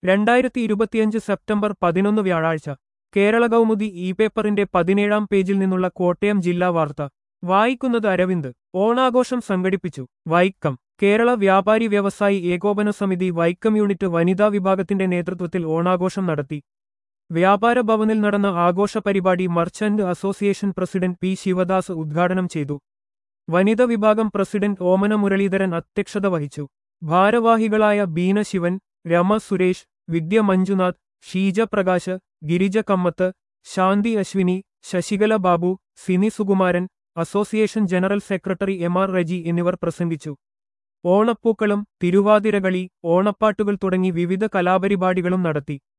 രണ്ടായിരത്തി ഇരുപത്തിയഞ്ച് സെപ്റ്റംബർ പതിനൊന്ന് വ്യാഴാഴ്ച കേരള കൗമുദി ഇ പേപ്പറിന്റെ പതിനേഴാം പേജിൽ നിന്നുള്ള കോട്ടയം ജില്ലാ വാർത്ത വായിക്കുന്നത് അരവിന്ദ് ഓണാഘോഷം സംഘടിപ്പിച്ചു വൈക്കം കേരള വ്യാപാരി വ്യവസായി ഏകോപന സമിതി വൈക്കം യൂണിറ്റ് വനിതാ വിഭാഗത്തിന്റെ നേതൃത്വത്തിൽ ഓണാഘോഷം നടത്തി വ്യാപാര ഭവനിൽ നടന്ന ആഘോഷ പരിപാടി merchant association president P Sivadas ഉദ്ഘാടനം ചെയ്തു വനിത വിഭാഗം പ്രസിഡന്റ് ഓമന മുരളീധരൻ അധ്യക്ഷത വഹിച്ചു ഭാരവാഹികളായ Beena Sivan Rama Suresh Vidya Manjunath Sheeja Prakash Girija Kammath Shanthi Ashwini Sasikala Babu Sini Sukumaran association general secretary M R Reji എന്നിവർ പ്രസംഗിച്ചു ഓണപ്പൂക്കളും തിരുവാതിരകളി ഓണപ്പാട്ടുകൾ തുടങ്ങി വിവിധ കലാപരിപാടികളും നടത്തി